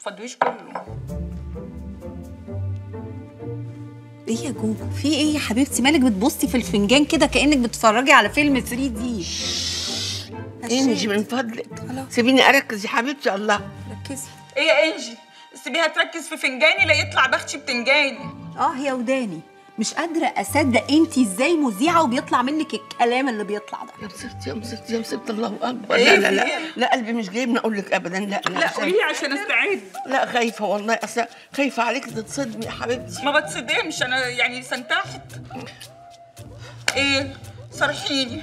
فضويش كله ايه يا جوجو في ايه يا حبيبتي مالك بتبصي في الفنجان كده كانك بتتفرجي على فيلم 3 دي انجي من فضلك خلاص. سيبيني اركز يا حبيبتي الله ركزي ايه يا انجي سيبيها تركز في فنجاني لا يطلع بختي بتنجاني اه يا وداني مش قادره اصدق انتي ازاي مذيعه وبيطلع منك الكلام اللي بيطلع ده يا مصيبتي يا مصيبتي يا مصيبتي الله اكبر إيه لا لا في لا إيه؟ لا قلبي مش جايبني اقول لك ابدا لا لا لا قولي لي عشان استعد لا خايفه والله اصل خايفه عليك تتصدمي يا حبيبتي ما بتصدمش انا يعني سنتحت ايه صرحيني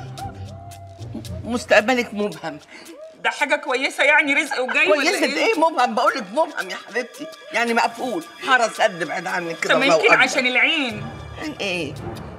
مستقبلك مبهم ده حاجه كويسه يعني رزق وجاي ولا كويسه ايه ايه مبهم بقول لك مبهم يا حبيبتي يعني مقفول حرس قد بعد عنك كده طب الله يمكن أكبر. عشان العين عن ايه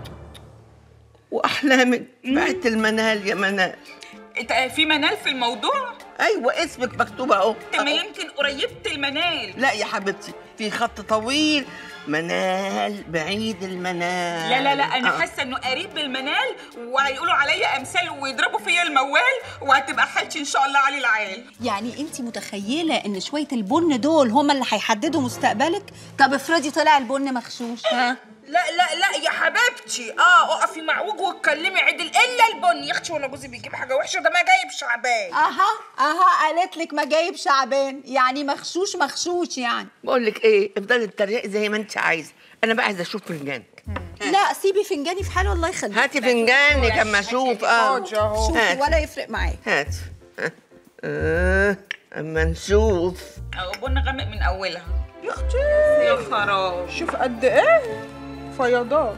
واحلامك بعت المنال يا منال انت في منال في الموضوع ايوه اسمك مكتوب اهو طب ما أهو. يمكن قريبه المنال لا يا حبيبتي في خط طويل منال بعيد المنال لا لا لا انا آه. حاسه انه قريب بالمنال وهيقولوا عليا امثال ويضربوا فيا الموال وهتبقى حالتي ان شاء الله علي العال يعني انتي متخيله ان شويه البن دول هما اللي هيحددوا مستقبلك طب افرضي طلع البن مغشوش ها لا لا لا يا حبيبتي اه اقفي معوج واتكلمي عدل الا البن يا اختي ولا جوزي بيجيب حاجه وحشه ده ما جايب شعبان اها اها قالت لك ما جايب شعبان يعني مغشوش مغشوش يعني بقول لك ايه افضلي تتريقي زي ما انت عايزه انا بقى عايزه اشوف فنجانك لا سيبي فنجاني في حاله الله يخليك هاتي فنجانك اما اشوف اه شوفي هات. ولا يفرق معايا هات آه. اما نشوف أو بن غامق من اولها يا اختي يا خراب شوف قد ايه فيضان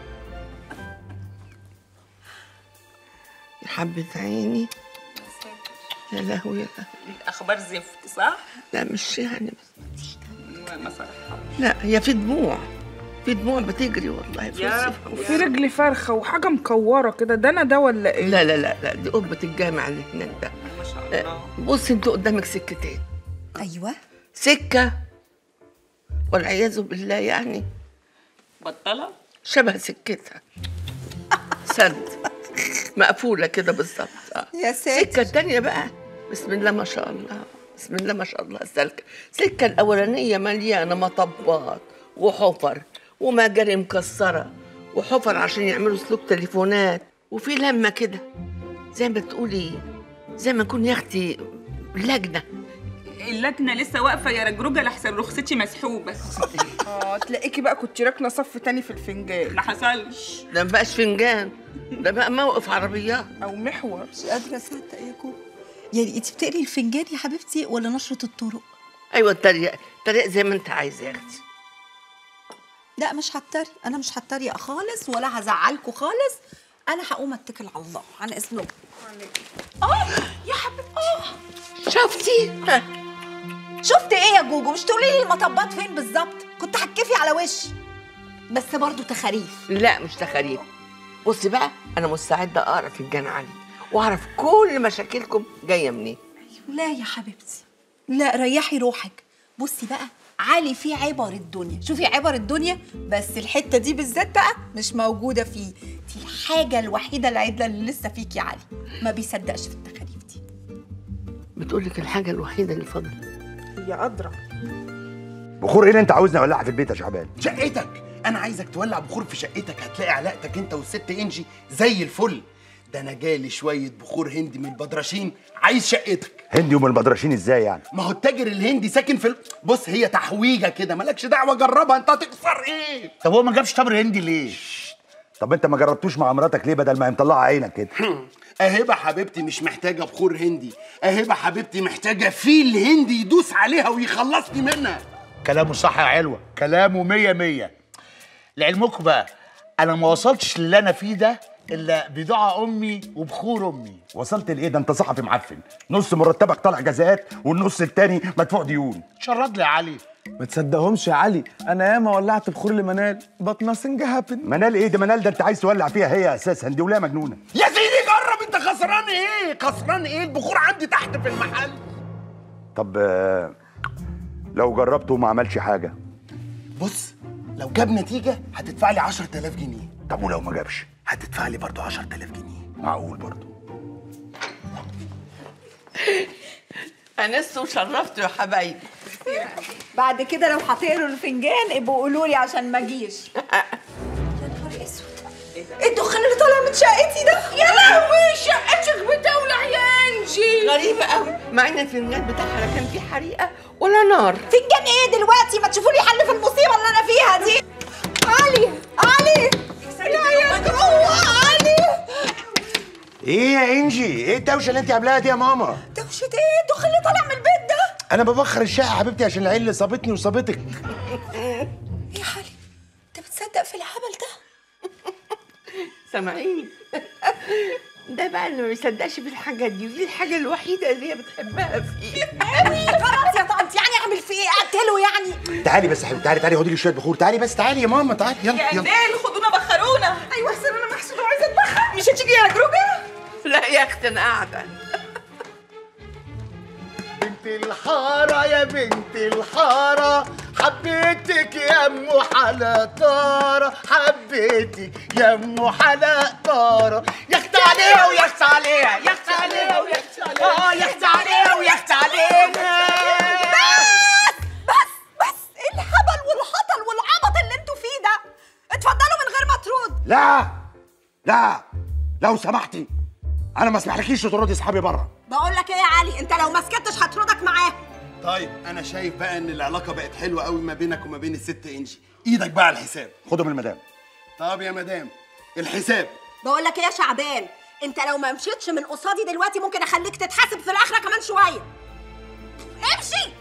يا حبة عيني يا لهوي يا لهوي اخبار زفت صح لا مش يعني ما صراحه لا هي في دموع في دموع بتجري والله في يا وسط- رب وفي رجل فرخه وحاجه مكوره كده ده انا ده ولا ايه لا لا لا لا دي قبة الجامع اللي هناك ده ما شاء الله بصي انت قدامك سكتين ايوه سكة والعياذ بالله يعني بطلها شبه سكتها سد مقفولة كده بالظبط آه. يا ساتر. السكة التانية بقى بسم الله ما شاء الله بسم الله ما شاء الله السلكة السكة الأولانية مليانة مطبات وحفر ومجاري مكسرة وحفر عشان يعملوا سلوك تليفونات وفي لمة كده زي ما تقولي زي ما نكون يا أختي لجنة اللجنه لسه واقفه يا رجروجه لحسن رخصتي مسحوبه اه تلاقيكي بقى كنت راكنه صف تاني في الفنجان ما حصلش ده ما بقاش فنجان ده بقى موقف عربيات او محور مش قادره اصدق يا كوكو يعني انت بتقري الفنجان يا حبيبتي ولا نشره الطرق أيوة التريق التريق زي ما أنت عايزة يا أختي لا مش هتري انا مش هتريق خالص ولا هزعلكوا خالص انا هقوم اتكل على الله عن اذنكم اه يا حبيبتي شفتي؟ ها. شفت ايه يا جوجو مش تقولي لي المطبات فين بالظبط كنت هتكفي على وشي بس برضو تخاريف لا مش تخاريف بصي بقى انا مستعده اقرا فنجان علي واعرف كل مشاكلكم جايه منين لا يا حبيبتي لا ريحي روحك بصي بقى علي فيه عبر الدنيا شوفي عبر الدنيا بس الحته دي بالذات بقى مش موجوده فيه دي الحاجه الوحيده العدله اللي لسه فيك يا علي ما بيصدقش في التخاريف دي بتقول لك الحاجه الوحيده اللي فاضله هي ادرى بخور ايه اللي انت عاوزني اولعها في البيت يا شعبان شقتك انا عايزك تولع بخور في شقتك هتلاقي علاقتك انت والست انجي زي الفل ده انا جالي شويه بخور هندي من البدرشين عايز شقتك هندي ومن البدرشين ازاي يعني ما هو التاجر الهندي ساكن في ال... بص هي تحويجه كده مالكش دعوه جربها انت هتخسر ايه طب هو ما جابش تمر هندي ليه؟ طب انت ما جربتوش مع مراتك ليه بدل ما هي مطلعه عينك كده اهبه حبيبتي مش محتاجه بخور هندي اهبه حبيبتي محتاجه فيل هندي يدوس عليها ويخلصني منها كلامه صح يا علوة كلامه مية مية لعلمكم بقى أنا ما وصلتش للي أنا فيه ده إلا بدعاء أمي وبخور أمي وصلت لايه ده انت صحفي معفن نص مرتبك طالع جزاءات والنص التاني مدفوع ديون شرد لي يا علي ما تصدقهمش يا علي انا ياما ولعت بخور لمنال بط nothing happened منال ايه ده منال ده انت عايز تولع فيها هي اساسا دي ولا مجنونه يا سيدي جرب انت خسران ايه خسران ايه البخور عندي تحت في المحل طب آه، لو جربته وما عملش حاجه بص لو جاب نتيجه هتدفع لي 10000 جنيه طب ولو ما جابش هتدفع لي برضه 10000 جنيه معقول برضه انست وشرفت يا حبايبي بعد كده لو هتقروا الفنجان ابقوا قولوا لي عشان ما اجيش يا نهار اسود ايه الدخان اللي طالع من شقتي ده يا لهوي شقتك بتولع يا انجي غريبة قوي مع ان الفنجان بتاعها لا كان فيه حريقة ولا نار فنجان ايه دلوقتي ما تشوفوا لي حل في المصيبه اللي انا فيها دي علي علي لا يا جوه علي ايه يا انجي ايه الدوشه اللي انت عاملاها دي يا ماما دوشه ايه الدخان اللي طالع من البيت ده انا ببخر الشقه يا حبيبتي عشان العيل اللي صابتني وصابتك ايه يا علي انت بتصدق في الهبل ده سامعين ده بقى اللي ما بيصدقش في الحاجات دي ودي الحاجة الوحيدة اللي هي بتحبها فيه قوي خلاص يا طنط يعني اعمل فيه ايه اقتله يعني تعالي بس يا حبيبتي تعالي تعالي خدي لي شويه بخور تعالي بس تعالي يا ماما تعالي يلا يا يلا عدال خدونا بخرونا ايوه احسن انا محسود وعايزه اتبخر مش هتيجي يا جروجه لا يا اختي انا قاعدة بنت الحارة يا بنت الحارة حبيتك يا ام حلا طارة حبيتك يا ام حلا طارة يخت عليها ويخت عليها يخت عليها ويخت عليها اه يخت عليها ويخت علينا بس بس ايه الهبل والهطل والعبط اللي انتوا فيه ده اتفضلوا من غير ما ترد لا لا لو سمحتي انا ما اسمحلكيش تطردي اصحابي بره بقول لك ايه يا علي انت لو ما سكتش هطردك معاه طيب انا شايف بقى ان العلاقه بقت حلوه قوي ما بينك وما بين الست انجي ايدك بقى على الحساب خدوا من المدام طب يا مدام الحساب بقول لك ايه يا شعبان انت لو ما مشيتش من قصادي دلوقتي ممكن اخليك تتحاسب في الاخره كمان شويه امشي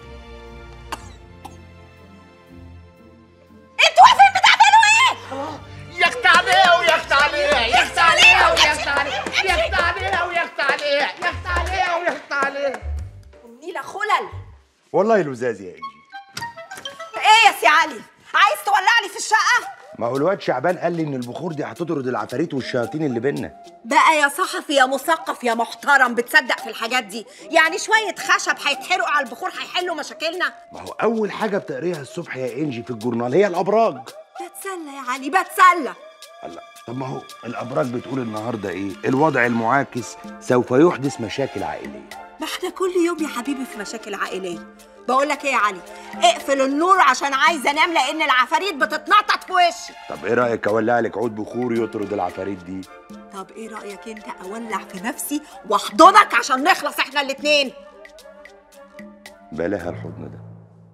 انتوا واقفين بتعملوا ايه يخت عليها ويخت عليها يخت عليها ويخت عليها يخت عليها ويخت عليها يخت عليها ويخت عليها نيلة خلل والله لزاز يا انجي ايه يا سي علي عايز تولع لي في الشقه ما هو الواد شعبان قال لي ان البخور دي هتطرد العفاريت والشياطين اللي بينا بقى يا صحفي يا مثقف يا محترم بتصدق في الحاجات دي يعني شويه خشب هيتحرقوا على البخور هيحلوا مشاكلنا ما هو اول حاجه بتقريها الصبح يا انجي في الجورنال هي الابراج بتسلى يا علي بتسلى الله طب ما هو الابراج بتقول النهارده ايه الوضع المعاكس سوف يحدث مشاكل عائليه ما احنا كل يوم يا حبيبي في مشاكل عائليه بقول لك ايه يا علي اقفل النور عشان عايزه انام لان العفاريت بتتنطط في وشي طب ايه رايك اولع لك عود بخور يطرد العفاريت دي طب ايه رايك انت اولع في نفسي واحضنك عشان نخلص احنا الاتنين بلاها الحضن ده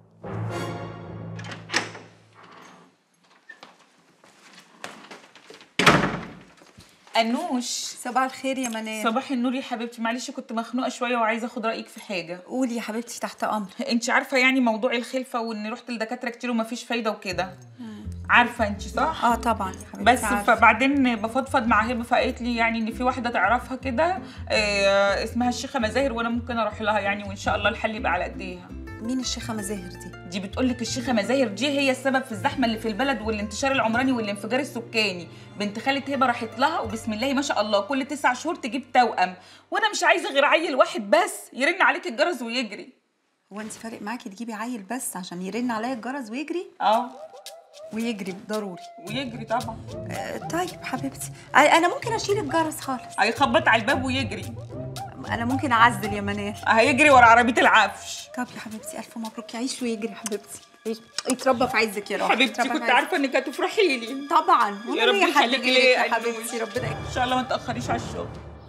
انوش صباح الخير يا منال صباح النور يا حبيبتي معلش كنت مخنوقه شويه وعايزه اخد رايك في حاجه قولي يا حبيبتي تحت امر انت عارفه يعني موضوع الخلفه واني رحت لدكاتره كتير ومفيش فايده وكده عارفه انت صح اه طبعا يا حبيبتي بس فبعدين بفضفض مع هبه فقالت لي يعني ان في واحده تعرفها كده آه اسمها الشيخه مزاهر وانا ممكن اروح لها يعني وان شاء الله الحل يبقى على ايديها مين الشيخه مزاهر دي دي بتقول لك الشيخه مزاهر دي هي السبب في الزحمه اللي في البلد والانتشار العمراني والانفجار السكاني بنت خاله هبه راحت لها وبسم الله ما شاء الله كل تسع شهور تجيب توأم وانا مش عايزه غير عيل واحد بس يرن عليك الجرس ويجري هو انت فارق معاكي تجيبي عيل بس عشان يرن عليا الجرس ويجري اه ويجري ضروري ويجري طبعا آه طيب حبيبتي آه، انا ممكن اشيل الجرس خالص هيخبط على الباب ويجري انا ممكن اعزل يا منال هيجري ورا عربيه العفش طب يا حبيبتي الف مبروك يعيش ويجري يا حبيبتي يعيش- يتربى في عزك يا رب حبيبتي يتربى كنت في عزك. عارفه انك هتفرحي لي طبعا يا وأنا رب ليا حد يخليكي غيرك ليا يا يا حبيبتي ربنا ان شاء الله ما تاخريش على الشغل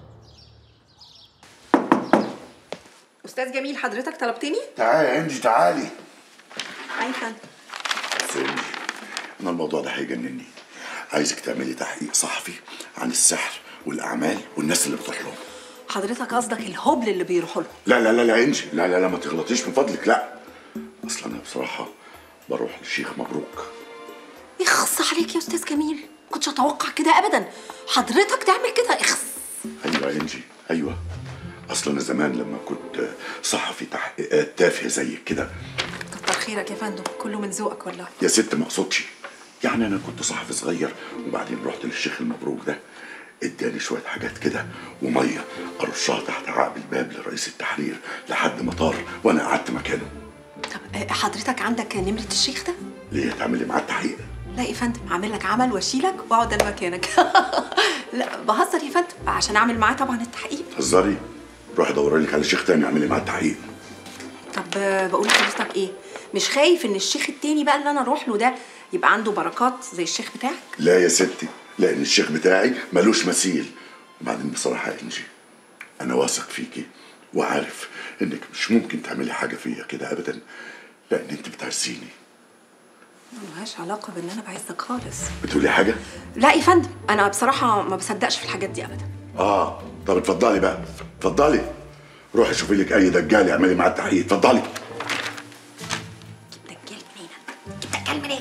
استاذ جميل حضرتك طلبتني تعالي يا انجي تعالي عايزه بس يا انجي انا الموضوع ده هيجنني عايزك تعملي تحقيق صحفي عن السحر والاعمال والناس اللي بتروح لهم حضرتك قصدك الهبل اللي بيروحوا له لا لا لا لا انجي لا لا لا ما تغلطيش من فضلك لا اصل انا بصراحه بروح للشيخ مبروك يخص عليك يا استاذ جميل كنتش اتوقع كده ابدا حضرتك تعمل كده اخص ايوه يا انجي ايوه اصل انا زمان لما كنت صحفي تحقيقات تافهه زيك كده كتر خيرك يا فندم كله من ذوقك والله يا ست ما اقصدش يعني انا كنت صحفي صغير وبعدين رحت للشيخ المبروك ده اداني شويه حاجات كده وميه ارشها تحت عقب الباب لرئيس التحرير لحد ما طار وانا قعدت مكانه طب آه، حضرتك عندك نمره الشيخ ده ليه تعملي معاه التحقيق لا يا فندم اعمل لك عمل واشيلك واقعد انا مكانك لا بهزر يا فندم عشان اعمل معاه طبعا التحقيق هزاري روحي دوري لك على شيخ تاني اعملي معاه التحقيق طب آه، بقول لحضرتك ايه مش خايف ان الشيخ التاني بقى اللي انا اروح له ده يبقى عنده بركات زي الشيخ بتاعك لا يا ستي لان الشيخ بتاعي ملوش مثيل وبعدين بصراحه يا انجي انا واثق فيكي وعارف انك مش ممكن تعملي حاجه فيا كده ابدا لان انت بتعزيني ملهاش علاقه بان انا بعزك خالص بتقولي حاجه لا يا فندم انا بصراحه ما بصدقش في الحاجات دي ابدا اه طب اتفضلي بقى اتفضلي روحي شوفي لك اي دجال يعملي معاه التحقيق اتفضلي دجال منين دجال منين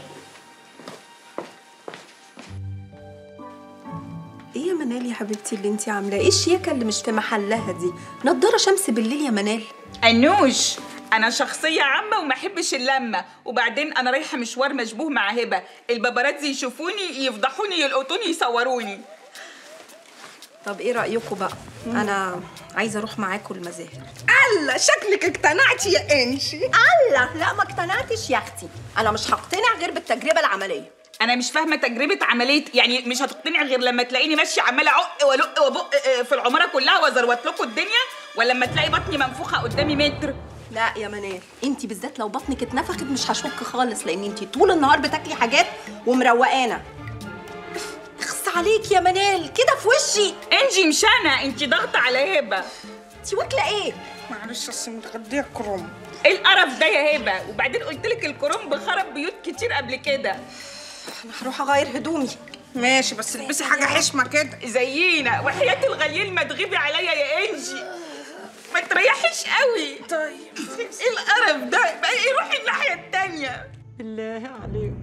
ايه يا منال يا حبيبتي اللي انت عاملاه ايه الشياكه اللي مش في محلها دي نضاره شمس بالليل يا منال انوش انا شخصيه عامه وما احبش اللمه وبعدين انا رايحه مشوار مشبوه مع هبه الباباراتزي يشوفوني يفضحوني يلقطوني يصوروني طب ايه رايكم بقى انا عايزه اروح معاكم المزاهر الله شكلك اقتنعتي يا انشي الله لا ما اقتنعتش يا اختي انا مش هقتنع غير بالتجربه العمليه انا مش فاهمه تجربه عمليه يعني مش هتقتنع غير لما تلاقيني ماشيه عماله اعق والق وبق آه، في العماره كلها وازروت لكم الدنيا ولا لما تلاقي بطني منفوخه قدامي متر لا يا منال انت بالذات لو بطنك اتنفخت مش هشك خالص لان انت طول النهار بتاكلي حاجات ومروقانا اخص عليك يا منال كده في وشي انجي مش انا انت ضغط على هبه انت واكله ايه معلش اصل متغديه كروم ايه القرف ده يا هبه وبعدين قلت لك الكرنب خرب بيوت كتير قبل كده انا هروح اغير هدومي ماشي بس البسي حاجه حشمه كده زينا وحياة الغليل ما تغيبي عليا يا انجي ما تريحيش قوي طيب ايه القرف ده بقى ايه روحي الناحيه التانيه بالله عليكم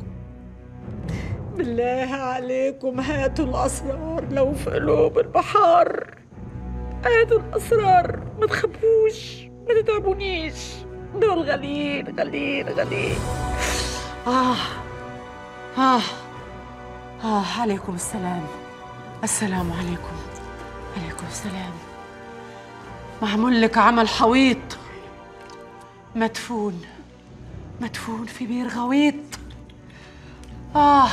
بالله عليكم هاتوا الأسرار لو في قلوب البحار هاتوا الأسرار ما تخبوش ما تتعبونيش دول غاليين غاليين غاليين آه آه آه عليكم السلام السلام عليكم عليكم السلام معمول لك عمل حويط مدفون مدفون في بير غويط آه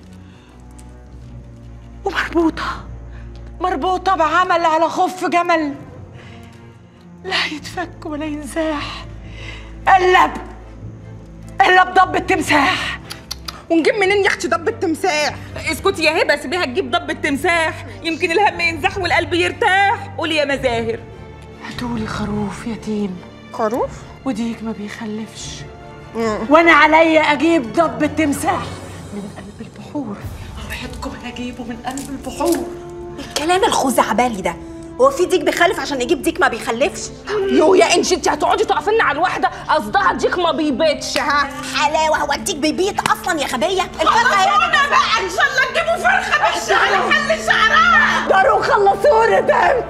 ومربوطة مربوطة بعمل على خف جمل لا يتفك ولا ينزاح إلا ب إلا بضب التمساح ونجيب منين يا اختي ضب التمساح اسكتي يا هبه سيبيها تجيب ضب التمساح يمكن الهم ينزح والقلب يرتاح قولي يا مزاهر هاتولي خروف يتيم خروف وديك ما بيخلفش وانا عليا اجيب ضب التمساح من قلب البحور اوعدكم هجيبه من قلب البحور الكلام الخزعبلي ده هو في ديك بيخلف عشان يجيب ديك ما بيخلفش يو يا انشي انت هتقعدي تقفلنا على الواحده قصدها ديك ما بيبيتش ها حلاوه هو الديك بيبيض اصلا يا غبيه الفرخه هي بقى ان شاء الله تجيبوا فرخه بس على محل شعرها داروا خلصوني تعبت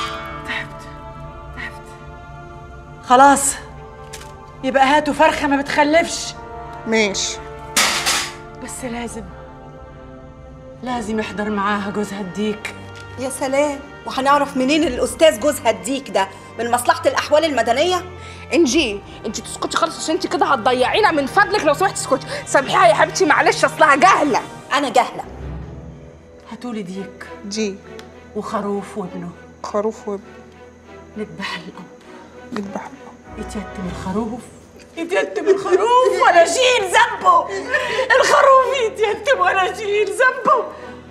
خلاص يبقى هاتوا فرخه ما بتخلفش ماشي بس لازم لازم يحضر معاها جوزها الديك يا سلام وهنعرف منين الاستاذ جوزها الديك ده من مصلحه الاحوال المدنيه انجي انت تسكتي خالص عشان انت كده هتضيعينا من فضلك لو سمحتي اسكتي سامحيها يا حبيبتي معلش اصلها جهله انا جاهله هاتولي ديك جي وخروف وابنه خروف وب نذبح الاب بيذبح يتيتم الخروف يتيتم الخروف وانا اشيل ذنبه الخروف يتيتم وانا اشيل ذنبه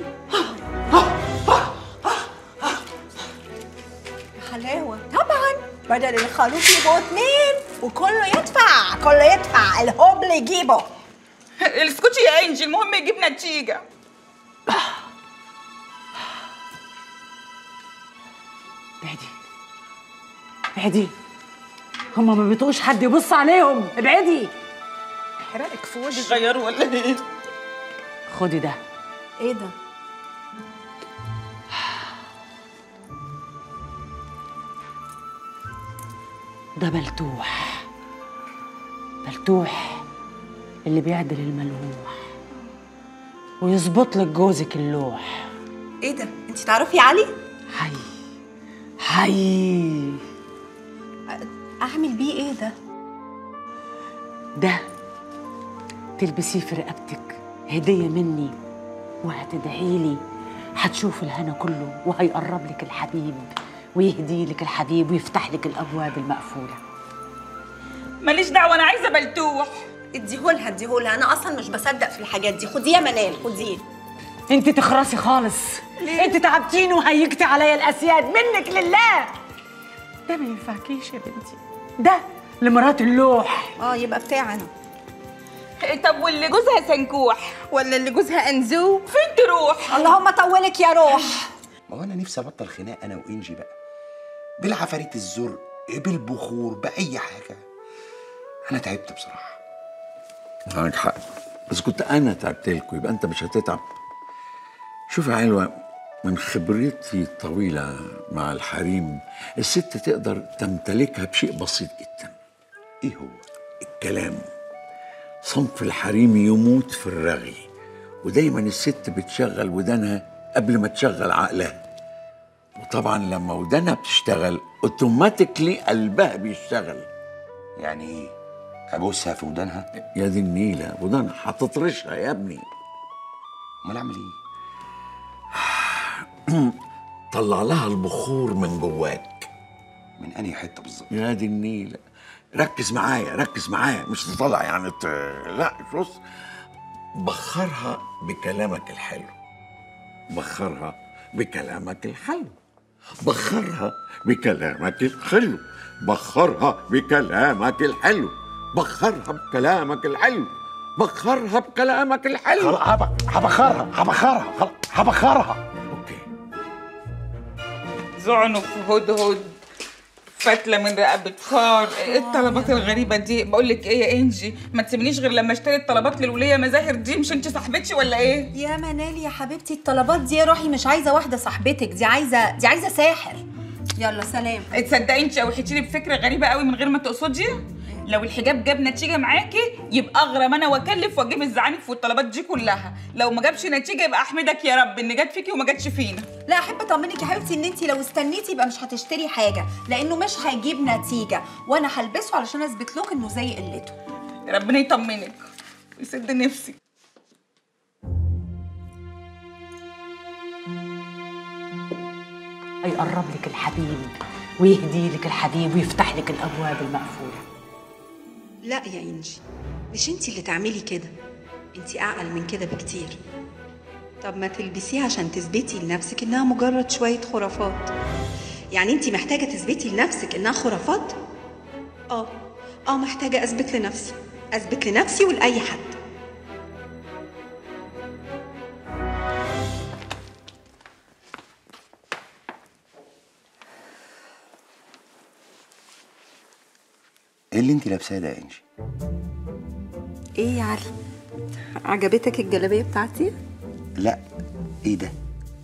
حلاوه طبعا بدل الخروف يبقوا اتنين وكله يدفع كله يدفع الهبل يجيبه اسكتي يا انجي المهم يجيب نتيجه ابعدي ابعدي هما ما بيطوش حد يبص عليهم ابعدي حرقك في وشي غيروا ولا ايه خدي ده ايه ده ده بلتوح بلتوح اللي بيعدل الملوح ويظبط لك جوزك اللوح ايه ده انت تعرفي علي حي حي اعمل بيه ايه ده ده تلبسيه في رقبتك هدية مني وهتدعيلي هتشوف الهنا كله وهيقرب لك الحبيب ويهدي لك الحبيب ويفتح لك الأبواب المقفولة ماليش دعوه انا عايزه بلتوح اديهولها اديهولها انا اصلا مش بصدق في الحاجات دي خديه يا منال خديه انت تخرسي خالص انت تعبتيني وهيجتي عليا الاسياد منك لله ده ما ينفعكيش يا بنتي ده لمرات اللوح اه يبقى بتاعي انا طب واللي جوزها سنكوح ولا اللي جوزها انزو فين تروح اللهم طولك يا روح ما هو انا نفسي ابطل خناق انا وانجي بقى بالعفاريت الزرق بالبخور باي حاجه انا تعبت بصراحه معاك حق بس كنت انا تعبت لكم يبقى انت مش هتتعب شوف يا علوة من خبرتي الطويلة مع الحريم الست تقدر تمتلكها بشيء بسيط جدا ايه هو الكلام صنف الحريم يموت في الرغي ودايما الست بتشغل ودانها قبل ما تشغل عقلها وطبعا لما ودانها بتشتغل اوتوماتيكلي قلبها بيشتغل يعني ايه ابوسها في ودانها يا دي النيلة ودانها هتطرشها يا ابني امال اعمل ايه طلع لها البخور من جواك من انهي حته بالظبط يا دي النيلة ركز معايا ركز معايا مش تطلع يعني ت... لا بص بخرها بكلامك الحلو بخرها بكلامك الحلو بخرها بكلامك الحلو بخرها بكلامك الحلو بخرها بكلامك الحلو بخرها بكلامك الحلو خلاص هب- هبخرها هبخرها خلاص هبخرها اوكي زعنف هدهد فتله من رقبه فار ايه الطلبات الغريبه دي بقول لك ايه يا انجي ما تسيبنيش غير لما اشتري الطلبات للوليه مزاهر دي مش انت صاحبتي ولا ايه يا منال يا حبيبتي الطلبات دي يا روحي مش عايزه واحده صاحبتك دي عايزه دي عايزه ساحر يلا سلام تصدقي انت اوحيتيني بفكره غريبه قوي من غير ما تقصدي لو الحجاب جاب نتيجه معاكي يبقى اغرم انا واكلف واجيب الزعانف والطلبات دي كلها لو ما جابش نتيجه يبقى احمدك يا رب ان جت فيكي وما جاتش فينا لا احب اطمنك يا حبيبتي ان انت لو استنيتي يبقى مش هتشتري حاجه لانه مش هيجيب نتيجه وانا هلبسه علشان اثبت لك انه زي قلته ربنا يطمنك ويسد نفسي هيقرب لك الحبيب ويهدي لك الحبيب ويفتح لك الابواب المقفوله لا يا انجي مش انت اللي تعملي كده انت اعقل من كده بكتير طب ما تلبسيه عشان تثبتي لنفسك انها مجرد شويه خرافات يعني انت محتاجه تثبتي لنفسك انها خرافات اه اه محتاجه اثبت لنفسي اثبت لنفسي ولاي حد ايه اللي انت لابساه ده يا انجي ايه يا علي عجبتك الجلابيه بتاعتي لا ايه ده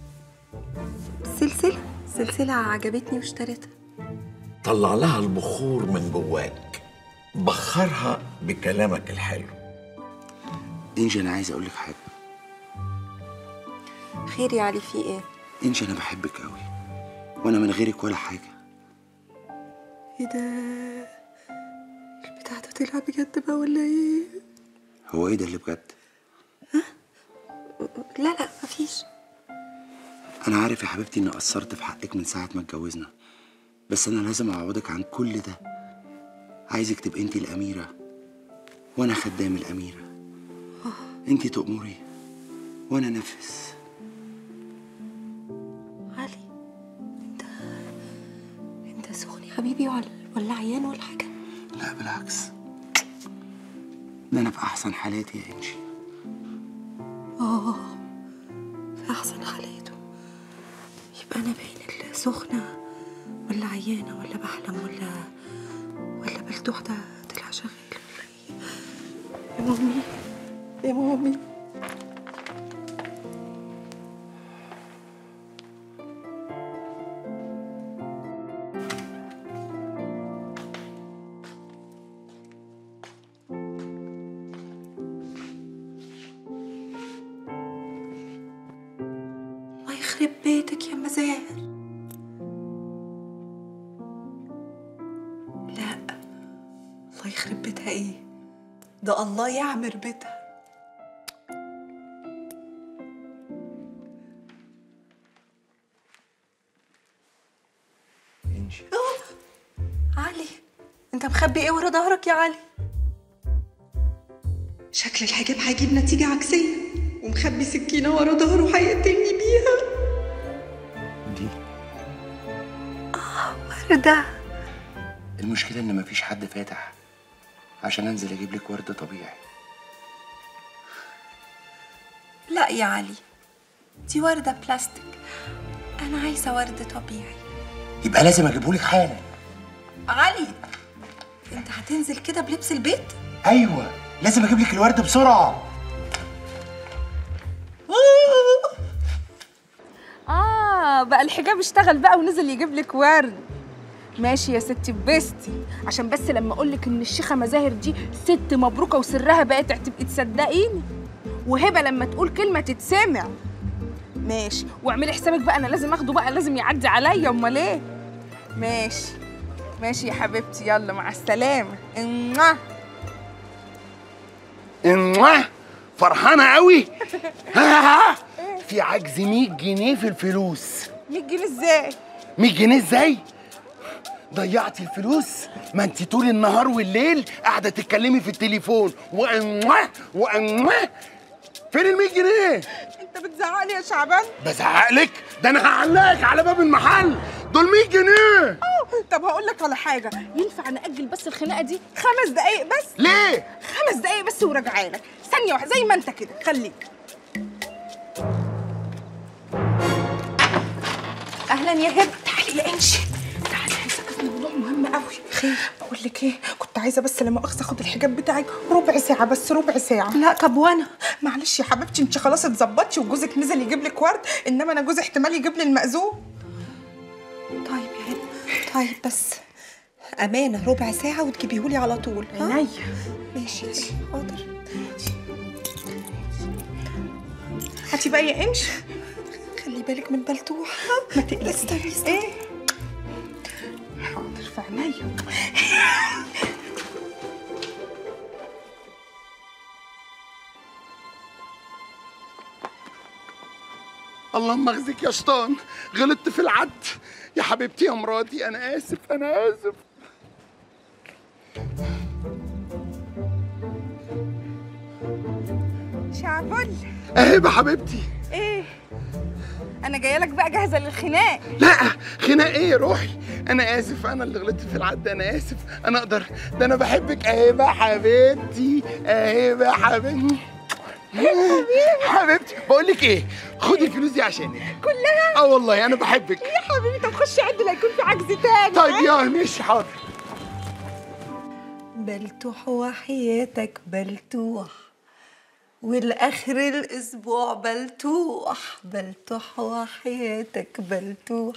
سلسله سلسله عجبتني واشتريتها طلع لها البخور من جواك بخرها بكلامك الحلو انجي انا عايز اقول لك حاجه خير يا علي في ايه انجي انا بحبك قوي وانا من غيرك ولا حاجه ايه ده البتاع ده طلع بجد بقى ولا ايه هو ايه ده اللي بجد لا لا مفيش انا عارف يا حبيبتي اني قصرت في حقك من ساعه ما اتجوزنا بس انا لازم اعوضك عن كل ده عايزك تبقي انت الاميره وانا خدام الاميره انت تأمري وانا انفذ علي انت انت سخن يا حبيبي ولا ولا عيان ولا حاجه لا بالعكس ده انا في احسن حالاتي يا انجي اه في احسن حالاته يبقى انا باين السخنه ولا عيانه ولا بحلم ولا ولا بلتوح ده طلع شغال ولا ايه يا مامي يا مامي الله يخرب بيتك يا مزاهر لا الله يخرب بيتها ايه ده الله يعمر بيتها انجي علي انت وانت مخبي ايه ورا ظهرك يا علي شكل الحجاب هيجيب نتيجة عكسية ومخبي سكينة ورا ظهره هيقتلني بيها دي وردة المشكلة إن مفيش حد فاتح عشان أنزل أجيب لك ورد طبيعي لا يا علي دي وردة بلاستيك أنا عايزة ورد طبيعي يبقى لازم أجيبهولك حالا علي انت هتنزل كده بلبس البيت أيوه لازم أجيب لك الورد بسرعة اه بقى الحجاب اشتغل بقى ونزل يجيب لك ورد ماشي يا ستي بستي عشان بس لما اقول لك ان الشيخه مزاهر دي ست مبروكه وسرها بقت تبقي تصدقيني وهبه لما تقول كلمه تتسمع ماشي واعملي حسابك بقى انا لازم اخده بقى لازم يعدي عليا امال ايه ماشي ماشي يا حبيبتي يلا مع السلامه امم امواه فرحانة قوي في عجز 100 جنيه في الفلوس 100 جنيه ازاي 100 جنيه ازاي؟ ضيعتي الفلوس؟ ما انت طول النهار والليل قاعدة تتكلمي في التليفون وامواه وامواه فين ال 100 جنيه؟ انت بتزعقلي يا شعبان بزعقلك؟ ده انا هعلقك على باب المحل دول 100 جنيه طب هقول لك على حاجه ينفع ناجل بس الخناقه دي خمس دقايق بس ليه خمس دقايق بس وراجعه لك ثانيه واحده زي ما انت كده خليك اهلا يا هبه تعالي يا انشي تعالي عايزه اكلم موضوع مهم قوي خير بقول لك ايه كنت عايزه بس لما اخذ اخد الحجاب بتاعك ربع ساعه بس ربع ساعه لا طب وانا معلش يا حبيبتي انت خلاص اتظبطتي وجوزك نزل يجيب لك ورد انما انا جوزي احتمال يجيب لي المأذون طيب يا هبه طيب بس امانه ربع ساعه وتجيبيهولي على طول ها؟ عينيا ماشي حاضر هاتي بقى يا انش خلي بالك من بلتوح ما تقلقيش استني استني ايه حاضر في عينيا اللهم اخزك يا شيطان غلطت في العد يا حبيبتي يا مراتي انا اسف انا اسف شعبل اهي يا حبيبتي ايه انا جايه لك بقى جاهزه للخناق لا خناق ايه روحي انا اسف انا اللي غلطت في العد انا اسف انا اقدر ده انا بحبك اهي يا حبيبتي اهي يا حبيبتي حبيبتي بقول لك ايه خدي الفلوس دي عشانك كلها اه والله انا بحبك يا حبيبي طب خش عد لا يكون في عجز تاني طيب يا ماشي حاضر بلتوح وحياتك بلتوح والآخر الأسبوع بلتوح بلتوح وحياتك بلتوح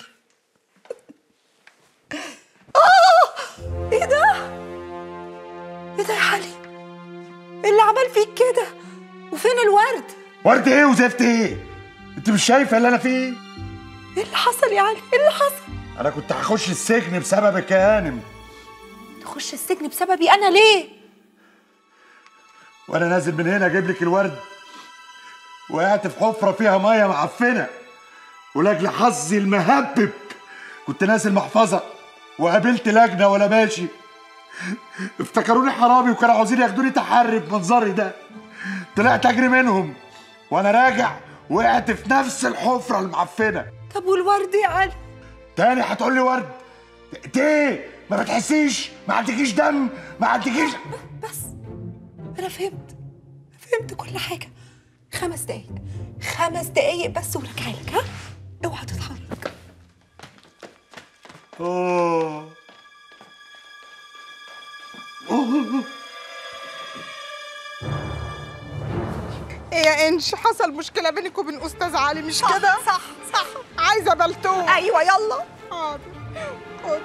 آه إيه ده؟ إيه ده يا علي؟ إيه اللي عمل فيك كده؟ وفين الورد؟ ورد ايه وزفت ايه انت مش شايفه اللي انا فيه إيه اللي حصل يا علي؟ إيه اللي حصل؟ انا كنت هخش السجن بسببك يا هانم تخش السجن بسببي أنا ليه؟ وانا نازل من هنا اجيب لك الورد وقعت في حفره فيها ميه معفنه ولاجل حظي المهبب كنت نازل محفظه وقابلت لجنه وانا ماشي افتكروني حرامي وكانوا عاوزين ياخدوني تحري بمنظري ده طلعت اجري منهم وانا راجع وقعت في نفس الحفره المعفنه طب والورد يا علي؟ تاني هتقول لي ورد انت ايه ما بتحسيش ما عندكيش دم ما عندكيش بس أنا فهمت فهمت كل حاجة خمس دقايق خمس دقايق بس وراجع لك ها؟ اوعى تتحرك أوه. أوه. ايه يا انش حصل مشكله بينك وبين استاذ علي مش كده صح صح عايزه بلتوه ايوه يلا حاضر خد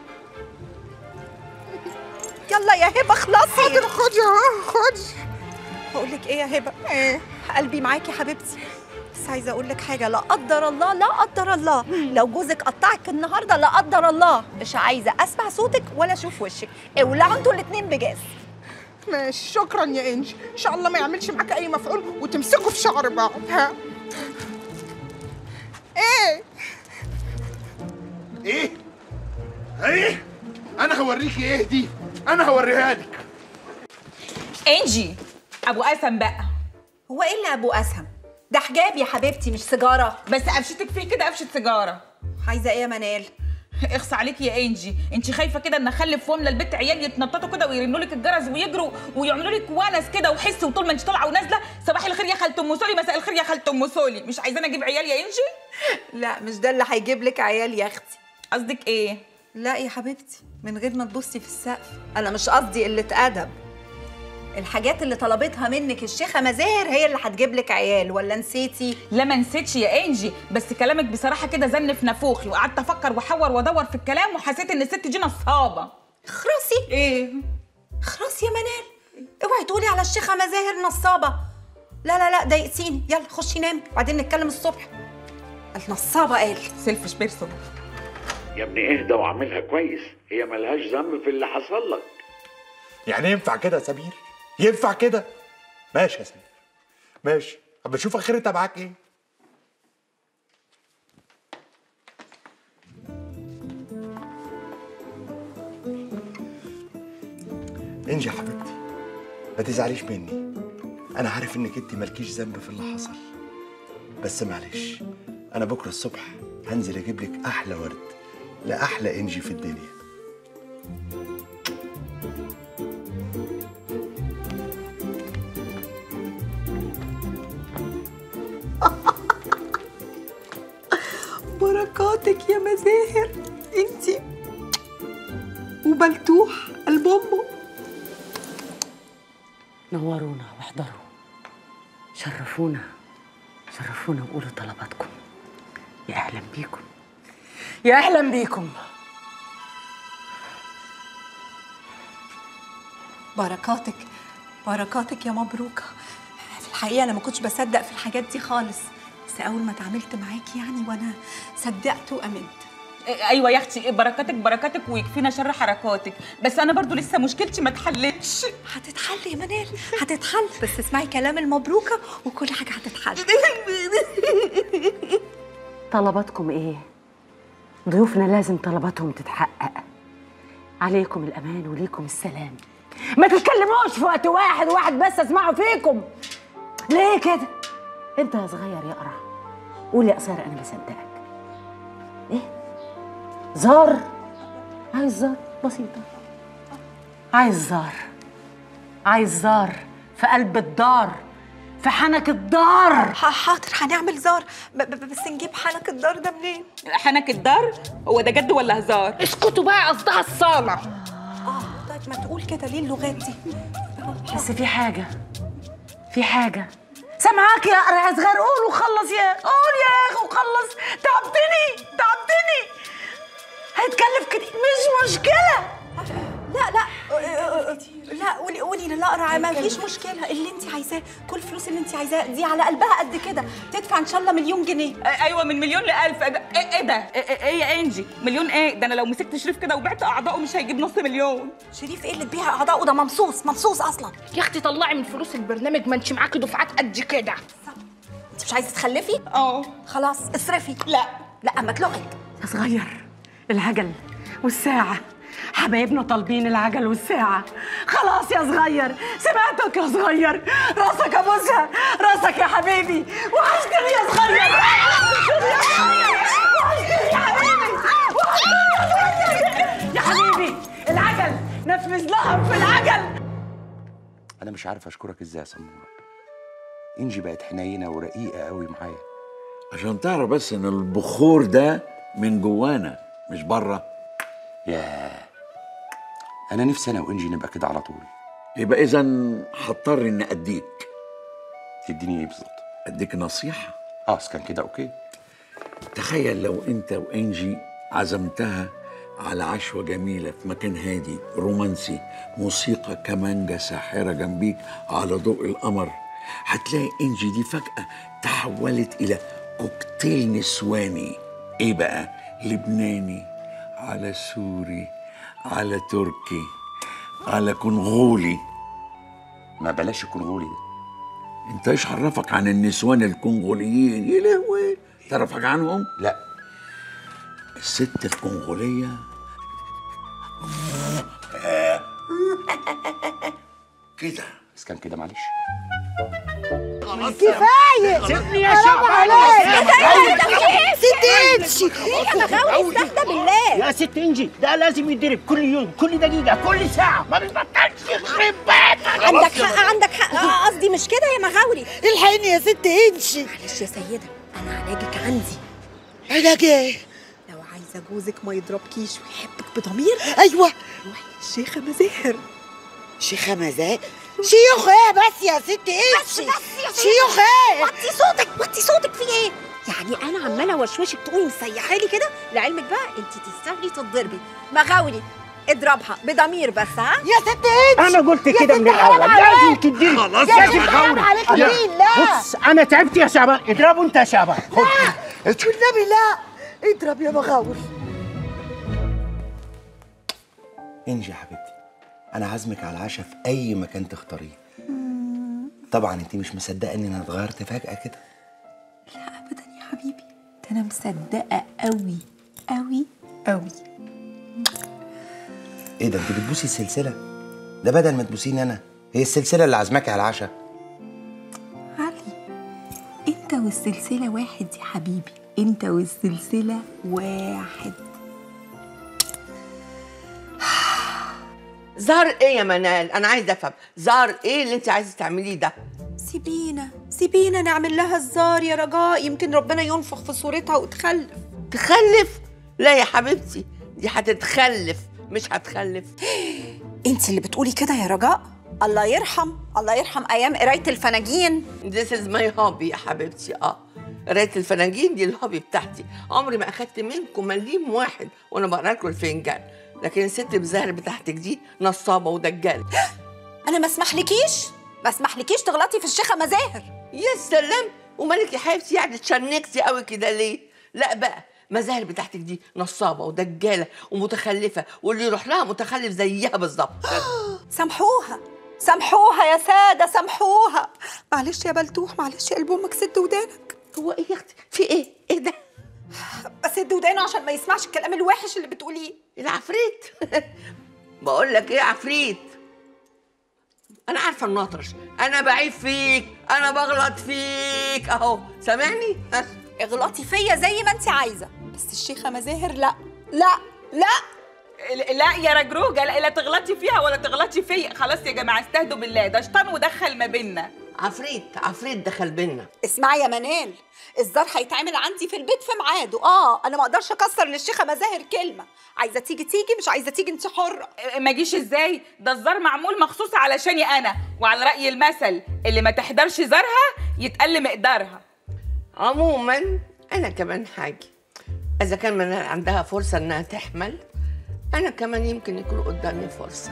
يلا يا هبه خلصي حاضر خدي اهو خدي هقول لك ايه يا هبه ايه قلبي معاكي يا حبيبتي بس عايزه اقول لك حاجه لا قدر الله لا قدر الله لو جوزك قطعك النهارده لا قدر الله مش عايزه اسمع صوتك ولا اشوف وشك اولعوا انتوا الاتنين بجاز ماشي شكرا يا انش ان شاء الله ما يعملش معاك اي مفعول وتمسكوا في شعر بعض ها ايه ايه ايه انا هوريكي ايه دي انا هوريها لك انجي ابو قسم بقى هو ايه اللي ابو اسهم ده حجاب يا حبيبتي مش سيجاره بس قفشتك فيه كده قفشه سيجاره عايزه ايه يا منال اخص عليكي يا انجي انت خايفه كده ان اخلف واملى البيت عيال يتنططوا كده ويرنوا لك الجرس ويجروا ويعملوا لك ونس كده وحس وطول ما انت طالعه ونازله صباح الخير يا خالة ام سولي مساء الخير يا خالة ام سولي مش عايزاني اجيب عيال يا انجي لا مش ده اللي هيجيب لك عيال يا اختي قصدك ايه لا يا حبيبتي من غير ما تبصي في السقف انا مش قصدي قله ادب الحاجات اللي طلبتها منك الشيخه مزاهر هي اللي هتجيب لك عيال ولا نسيتي لا ما نسيتش يا انجي بس كلامك بصراحه كده زن في نافوخي وقعدت افكر واحور وادور في الكلام وحسيت ان الست دي نصابه خراسي ايه خلاص يا منال اوعي تقولي على الشيخه مزاهر نصابه لا لا لا ضايقتيني يلا خشي نامي وبعدين نتكلم الصبح النصابه قال سيلفش بيرسون يا ابني اهدى وعاملها كويس هي ملهاش ذنب في اللي حصل لك يعني ينفع كده يا سمير ينفع كده ماشي يا سمير ماشي اما اشوف اخرتها معاك ايه انجي يا حبيبتي ما تزعليش مني انا عارف انك انت مالكيش ذنب في اللي حصل بس معلش انا بكره الصبح هنزل اجيب لك احلى ورد لاحلى انجي في الدنيا بركاتك يا مزاهر انتي وبلتوح البومبو نورونا واحضروا شرفونا شرفونا وقولوا طلباتكم يا اهلا بيكم يا اهلا بيكم بركاتك بركاتك يا مبروكة في الحقيقة أنا ما كنتش بصدق في الحاجات دي خالص بس أول ما اتعاملت معاكي يعني وأنا صدقت وأمنت ايوه يا اختي بركاتك بركاتك ويكفينا شر حركاتك بس انا برضو لسه مشكلتي ما اتحلتش هتتحل يا منال هتتحل بس اسمعي كلام المبروكة وكل حاجة هتتحل طلباتكم ايه ضيوفنا لازم طلباتهم تتحقق عليكم الامان وليكم السلام ما تتكلموش في وقت واحد واحد بس اسمعوا فيكم ليه كده انت يا صغير يا قرع قول يا قصير انا بصدقك ايه زار عايز زار بسيطه عايز زار عايز زار في قلب الدار في حنك الدار حاضر هنعمل زار ب- ب- بس نجيب حنك الدار ده منين؟ حنك الدار هو ده جد ولا هزار اسكتوا بقى قصدها الصالة اه طيب ما تقول كده ليه اللغات دي؟ بس في حاجة في حاجة سامعاك يا قرع يا صغير قول وخلص يا قول يا اخي وخلص تعبتني تعبتني هيتكلف كتير مش مشكلة لا لا لا قولي قولي لا ما فيش مشكله اللي انت عايزاه كل الفلوس اللي انت عايزاها دي على قلبها قد كده تدفع ان شاء الله مليون جنيه ايوه من مليون لألف ايه ايه ده ايه إيه يا انجي مليون ايه ده انا لو مسكت شريف كده وبعت اعضائه مش هيجيب نص مليون شريف ايه اللي تبيع اعضائه ده ممصوص ممصوص اصلا يا اختي طلعي من فلوس البرنامج ما انت معاكي دفعات قد كده انت مش عايزه تخلفي اه خلاص اصرفي لا لا اما تلقك يا صغير العجل والساعة حبايبنا طالبين العجل والساعة خلاص يا صغير سمعتك يا صغير راسك ابوسها راسك يا حبيبي وحشتني يا صغير وحشتني يا صغير وحشتني يا حبيبي وحشتني يا حبيبي العجل نفذ لها في العجل انا مش عارف اشكرك ازاي يا سموره انجي بقت حنينه ورقيقه قوي معايا عشان تعرف بس ان البخور ده من جوانا مش بره ياه انا نفسي انا وانجي نبقى كده على طول يبقى اذا هضطر اني اديك تديني ايه بالظبط اديك نصيحه اه إذا كان كده اوكي تخيل لو انت وانجي عزمتها على عشوة جميلة في مكان هادي رومانسي موسيقى كمانجا ساحرة جنبيك على ضوء القمر هتلاقي انجي دي فجأة تحولت إلى كوكتيل نسواني ايه بقى لبناني على سوري على تركي على كونغولي ما بلاش الكونغولي ده انت ايش عرفك عن النسوان الكونغوليين يا لهوي تعرف حاجة عنهم لا الست الكونغولية كده بس كان كده معلش كفايه سيبني يا حرام شعبان. عليك يا ايه مغاوري. ده في ايه ست انشي ايه يا مغاوري استهدى بالله يا ست انجي ده لازم يتضرب كل يوم كل دقيقة كل ساعة ما بيبطلش يخرب بيتك عندك حق عندك حق آه، قصدي مش كده يا مغاوري الحقيني يا ست انشي معلش يا سيده انا علاجك عندي علاج ايه لو عايزه جوزك ما يضربكيش ويحبك بضمير ايوه روحي الشيخه مزاهر شيخه مزاهر شيوخ ايه بس يا ست انشي شيوخ ايه وطي صوتك وطي صوتك في ايه يعني انا عماله وشوشك تقومي مسيحه لي كده لعلمك بقى انت تستاهلي تضربي مغاوري اضربها بضمير بس ها يا ست انشي أنا قلت يا كده ست من حرام الأول عليك. لازم تديني خلاص يا يا ست مغاوري. مغاوري. عليك لا. مين؟ لا. بص أنا تعبت يا شعبان اضربه أنت يا شعبان خد والنبي لا اضرب يا مغاوري انجي يا حبيبتي انا عازمك على العشاء في اي مكان تختاريه طبعا انت مش مصدقه ان انا اتغيرت فجاه كده ده انا مصدقه قوي قوي قوي ايه ده انت بتبوسي السلسله ده بدل ما تبوسيني انا هي السلسله اللي عازماكي على العشاء انت والسلسله واحد يا حبيبي انت والسلسله واحد زهر ايه يا منال انا عايزه افهم زهر ايه اللي انت عايزه تعمليه ده سيبينا سيبينا نعمل لها الزار يا رجاء يمكن ربنا ينفخ في صورتها وتخلف تخلف لا يا حبيبتي دي هتتخلف مش هتخلف انت اللي بتقولي كده يا رجاء الله يرحم الله يرحم ايام قرايه الفناجين This is my hobby يا حبيبتي اه قرايه الفناجين دي الهوبي بتاعتي عمري ما اخدت منكم مليم واحد وانا بقرا لكم الفنجان لكن الست بزهر بتاعتك دي نصابه ودجاله انا ما اسمحلكيش ما اسمحلكيش تغلطي في الشيخه مزاهر يا سلام ومالك يا حبيبتي يعني اتشنكتي قوي كده ليه لا بقى مزاهر بتاعتك دي نصابه ودجاله ومتخلفه واللي يروح لها متخلف زيها بالظبط سامحوها سامحوها يا ساده سامحوها معلش يا بلتوح معلش يا قلب امك سد ودانك هو ايه يا اختي في ايه ايه ده بسد ودانه عشان ما يسمعش الكلام الوحش اللي بتقوليه العفريت بقول لك ايه يا عفريت انا عارفه انه اطرش انا بعيب فيك انا بغلط فيك اهو سامعني ها؟ اغلطي فيا زي ما انت عايزه بس الشيخه مزاهر لا لا لا لا يا رجروجه لا, لا تغلطي فيها ولا تغلطي فيا خلاص يا جماعه استهدوا بالله ده شيطان ودخل ما بينا عفريت عفريت دخل بينا اسمعي يا منال الزار هيتعمل عندي في البيت في ميعاده اه انا ما اقدرش اكسر للشيخه مزاهر كلمه عايزه تيجي تيجي مش عايزه تيجي انت حره ما جيش ازاي ده الزار معمول مخصوص علشاني انا وعلى راي المثل اللي ما تحضرش زارها يتقل مقدارها عموما انا كمان حاجه اذا كان منال عندها فرصه انها تحمل انا كمان يمكن يكون قدامي فرصه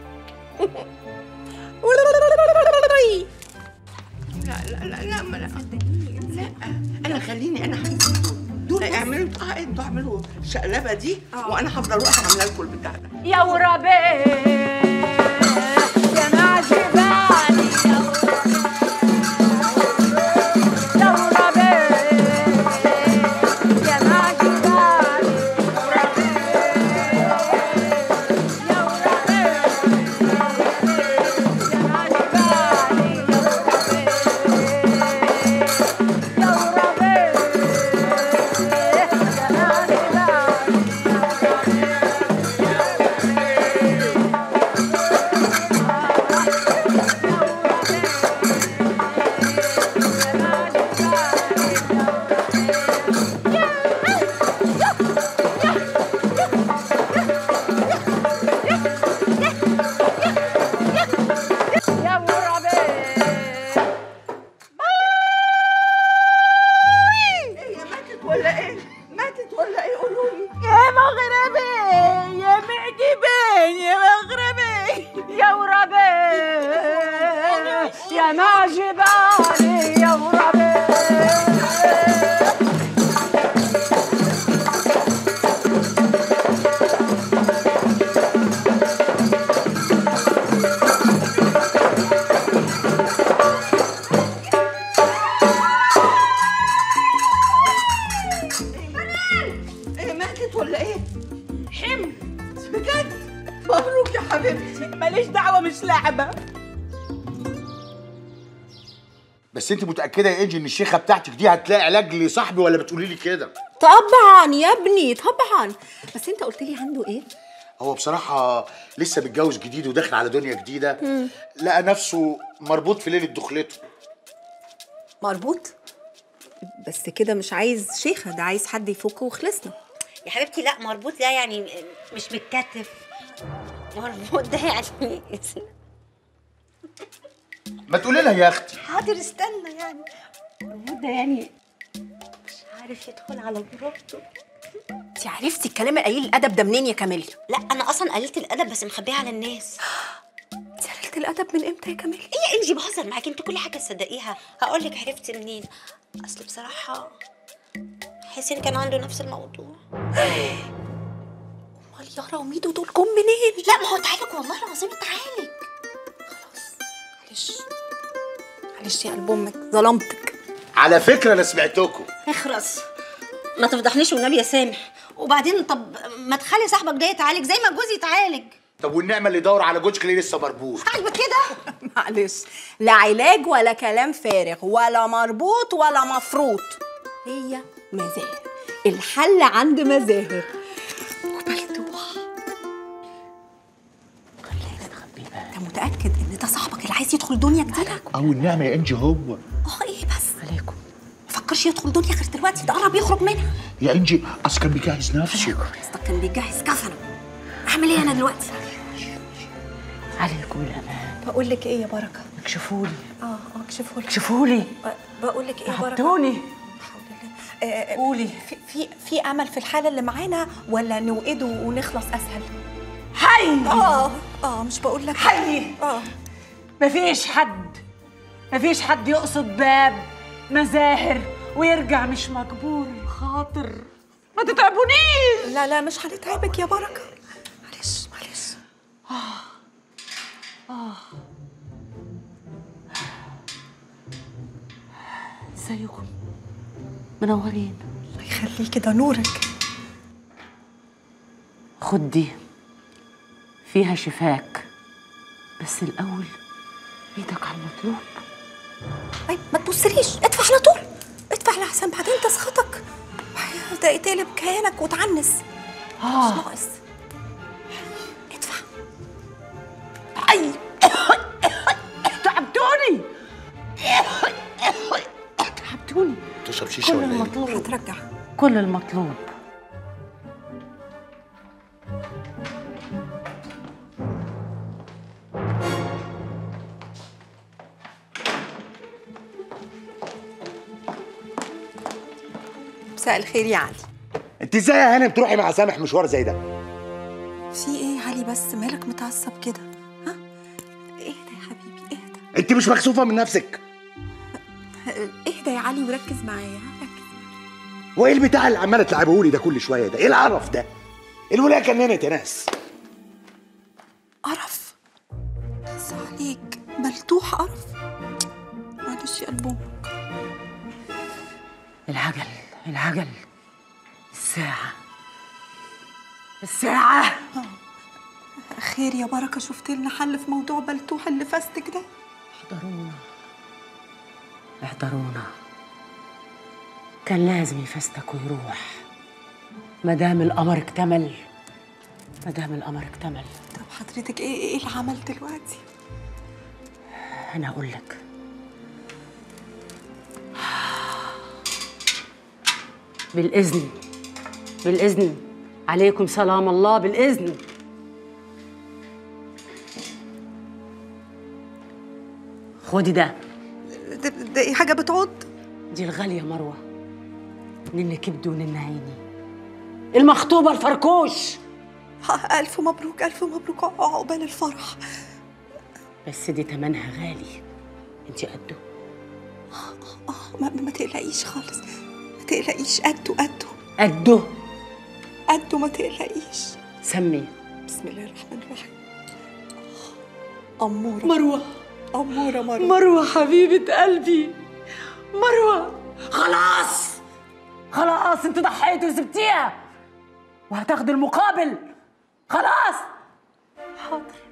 لا لا لا لا ما لا لا انا خليني انا دول اعملوا اه انتوا اعملوا الشقلبه دي وانا هفضل واقفه عامله لكم البتاع ده يا وربي يا معجباني يا وربي يا معجباني يا وربي هي ماتت ولا ايه؟ ماتت ولا ايه قولوا لي يا مغربي يا معجبين يا مغربي يا وربي يا معجباني يا وربي ايه ماتت ولا ايه؟ حمل بجد مبروك يا حبيبتي ماليش دعوه مش لعبه بس انت متاكده يا انجي ان الشيخه بتاعتك دي هتلاقي علاج لصاحبي ولا بتقولي لي كده طبعا يا ابني طبعا بس انت قلت لي عنده ايه هو بصراحه لسه متجوز جديد وداخل على دنيا جديده مم. لقى نفسه مربوط في ليله دخلته مربوط بس كده مش عايز شيخه ده عايز حد يفك وخلصنا يا حبيبتي لا مربوط ده يعني مش متكتف مربوط ده يعني ما تقولي لها يا اختي حاضر استنى يعني مربوط ده يعني مش عارف يدخل على مراته انت عرفتي الكلام القليل الادب ده منين يا كاميليا لا انا اصلا قليله الادب بس مخبيه على الناس انت قليله الادب من امتى يا كاميليا ايه يا انجي بهزر معاكي انت كل حاجه تصدقيها هقول لك عرفتي منين اصل بصراحه حسين كان عنده نفس الموضوع امال يارا وميدو دول جم منين لا ما هو اتعالج والله العظيم اتعالج معلش معلش يا قلب امك ظلمتك على فكره انا سمعتكم اخرس ما تفضحنيش والنبي يا سامح وبعدين طب ما تخلي صاحبك ده يتعالج زي ما جوزي يتعالج طب والنعمه اللي يدور على جوزك ليه لسه مربوط عاجبك كده معلش لا علاج ولا كلام فارغ ولا مربوط ولا مفروط هي مزاهر الحل عند مزاهر وبلدوح انت متاكد ان ده صاحبك اللي عايز يدخل دنيا جديده او النعمه يا انجي هو اه ايه بس عليكم ما فكرش يدخل دنيا غير دلوقتي ده قرب يخرج منها يا انجي اصل كان بيجهز نفسه قصدك كان بيجهز كفنه اعمل ايه انا دلوقتي عليكم الامان بقول لك ايه يا بركه اكشفوا لي اه اه اكشفوا لك اكشفوا لي بقول لك ايه يا بركه تعبتوني قولي في في في امل في الحاله اللي معانا ولا نوقده ونخلص اسهل حي اه اه مش بقول لك حي اه مفيش حد مفيش حد يقصد باب مزاهر ويرجع مش مجبور الخاطر ما تتعبونيش لا لا مش هنتعبك يا بركه معلش معلش آه. آه. ازيكم منورين الله يخليكي ده نورك خد دي فيها شفاك بس الأول ايدك على المطلوب طيب ما تبصليش ادفع على طول ادفع لحسن بعدين تسخطك ده يتقلب كيانك وتعنس آه. مش ناقص ادفع اي تعبتوني تعبتوني تشرب كل شيشه ولا ايه المطلوب هترجع كل المطلوب مساء الخير يا علي انت ازاي يا هانم تروحي مع سامح مشوار زي ده في ايه يا علي بس مالك متعصب كده ها اهدى يا حبيبي اهدى انت مش مكسوفه من نفسك اهدى يا علي وركز معايا ركز وايه البتاع اللي عماله تلعبهولي ده كل شويه ده ايه القرف ده الولايه كننت يا ناس قرف بس عليك ملتوح قرف معلش يا قلبهم العجل العجل الساعة الساعة خير يا بركه شفت لنا حل في موضوع بلتوح اللي فاستك ده احضرونا احضرونا كان لازم يفستك ويروح مدام القمر اكتمل مدام القمر اكتمل طب حضرتك ايه ايه العمل دلوقتي انا اقول لك بالاذن بالاذن عليكم سلام الله بالاذن خدي ده ده, ده ايه حاجه بتعض دي الغالية مروة نن كبد ونن عيني المخطوبة الفركوش ها، الف مبروك الف مبروك عقبال الفرح بس دي تمنها غالي انت قده اه ما, ما تقلقيش خالص ما تقلقيش قده قده قده قده ما تقلقيش سمي بسم الله الرحمن الرحيم أمورة مروة أمورة مروة مروة حبيبة قلبي مروة خلاص خلاص انت ضحيتي وسبتيها وهتاخدي المقابل خلاص حاضر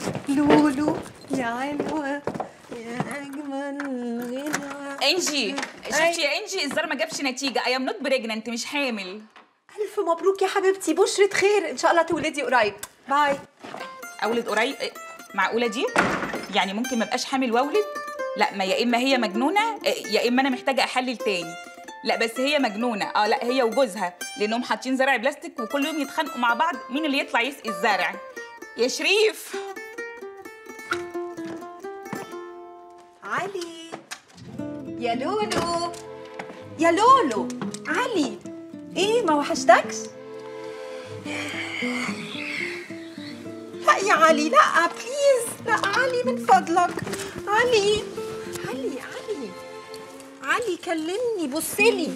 لولو يا علوة يا أجمل غنوة انجي شفتي يا انجي الزر ما جابش نتيجه اي ام نوت بريجننت مش حامل ألف مبروك يا حبيبتي بشرة خير إن شاء الله تولدي قريب باي اولد قريب إيه، معقوله دي يعني ممكن ما ابقاش حامل واولد لا ما يا اما هي مجنونه إيه، يا اما انا محتاجه احلل تاني لا بس هي مجنونه اه لا هي وجوزها لانهم حاطين زرع بلاستيك وكل يوم يتخانقوا مع بعض مين اللي يطلع يسقي الزرع يا شريف علي يا لولو يا لولو علي ايه ما وحشتكش لا يا علي لا بليز لا علي من فضلك علي علي علي علي كلمني بصلي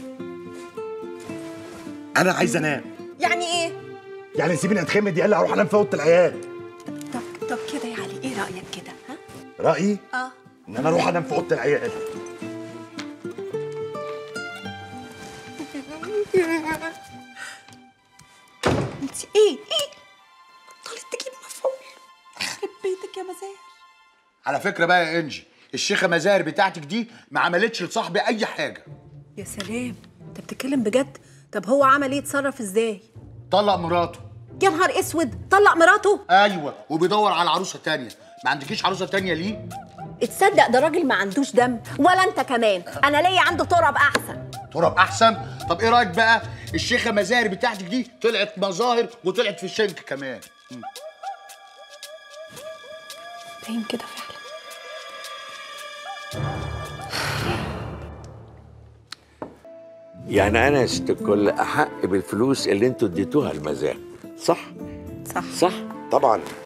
انا عايز انام يعني ايه يعني سيبيني اتخمد يلا اروح انام في اوضه العيال طب طب كده يا علي ايه رايك كده ها رايي اه ان انا اروح انام في اوضه العيال انت ايه ايه بطلت تجيب مفعول يخرب بيتك يا مزاج على فكره بقى يا انجي الشيخه مزاهر بتاعتك دي ما عملتش لصاحبي اي حاجه يا سلام انت بتتكلم بجد طب هو عمل ايه اتصرف ازاي طلق مراته يا نهار اسود طلق مراته ايوه وبيدور على عروسه تانية ما عندكيش عروسه تانية ليه تصدق ده راجل ما عندوش دم ولا انت كمان انا ليا عنده تراب احسن تراب احسن طب ايه رايك بقى الشيخه مزاهر بتاعتك دي طلعت مظاهر وطلعت في الشنك كمان م. باين كده فعلا يعني انا يا ست الكل احق بالفلوس اللي انتوا اديتوها المزاج صح صح صح طبعا